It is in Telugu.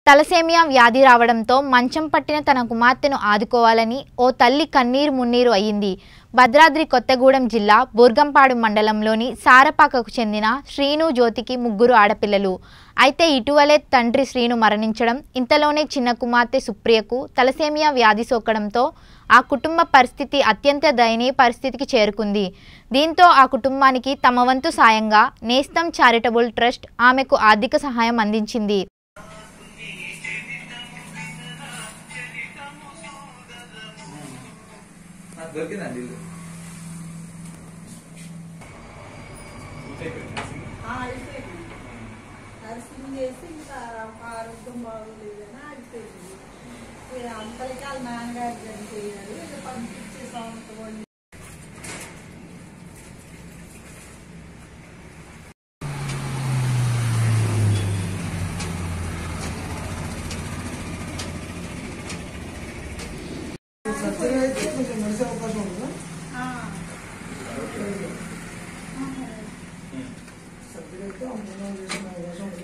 తలసేమియా వ్యాధి రావడంతో మంచం పట్టిన తన కుమార్తెను ఆదుకోవాలని ఓ తల్లి కన్నీరు మున్నీరు అయ్యింది భద్రాద్రి కొత్తగూడెం జిల్లా బూర్గంపాడు మండలంలోని సారపాకకు చెందిన శ్రీను జ్యోతికి ముగ్గురు ఆడపిల్లలు అయితే ఇటీవలే తండ్రి శ్రీను మరణించడం ఇంతలోనే చిన్న కుమార్తె సుప్రియకు తలసేమియా వ్యాధి సోకడంతో ఆ కుటుంబ పరిస్థితి అత్యంత దయనీయ పరిస్థితికి చేరుకుంది దీంతో ఆ కుటుంబానికి తమ వంతు సాయంగా నేస్తం చారిటబుల్ ట్రస్ట్ ఆమెకు ఆర్థిక సహాయం అందించింది నాకు దొరికిందండి ఇల్లు ఆ, అయిపోయింది నర్సింగ్ చేసి ఇంకా ఆరోగ్యం బాగోలేదని అయిపోయింది ఇక అంతటికి వాళ్ళ నాన్నగారు చనిపోయారు ఇక పంపించే సంవత్సరం సర్జరీ అయితే కొంచెం నడిచే అవకాశం ఉందా సర్జరీ అయితే ఆ మూడు నాలుగు చేసిన అవకాశం ఉంది